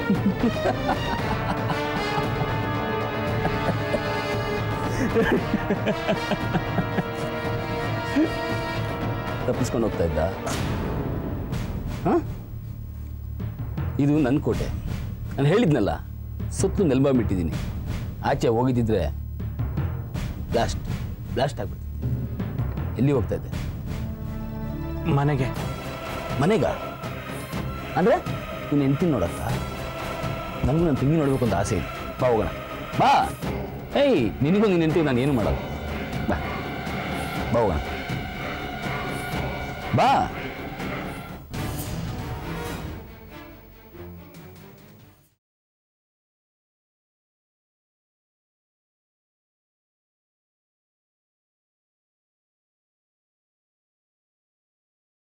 ತಪ್ಪಿಸ್ಕೊಂಡು ಹೋಗ್ತಾ ಇದ್ದ ಹ? ಇದು ನನ್ನ ಕೋಟೆ ನಾನು ಹೇಳಿದ್ನಲ್ಲ ಸುತ್ತಲೂ ನೆಲ್ಬಾಂಬಿಟ್ಟಿದ್ದೀನಿ ಆಚೆ ಹೋಗಿದ್ದಿದ್ರೆ ಬ್ಲಾಸ್ಟ್ ಬ್ಲಾಸ್ಟ್ ಆಗ್ಬಿಡ್ತಿದ್ದೆ ಎಲ್ಲಿ ಹೋಗ್ತಾ ಇದ್ದೆ ಮನೆಗೆ ಮನೆಗ ಅಂದರೆ ನೀನು ಹೆಂಡ್ತಿ ನೋಡಕ್ಕ ನನಗೂ ನನ್ನ ತಂಗಿ ನೋಡ್ಬೇಕು ಅಂತ ಆಸೆ ಇದೆ ಬಾ ಹೋಗೋಣ ಬಾ ಏಯ್ ನಿನಗೂ ನಿನ್ನ ಹೆಂಡ್ತಿ ನಾನು ಏನು ಮಾಡಲ್ಲ ಬಾ ಬಾ ಹೋಗೋಣ ಬಾ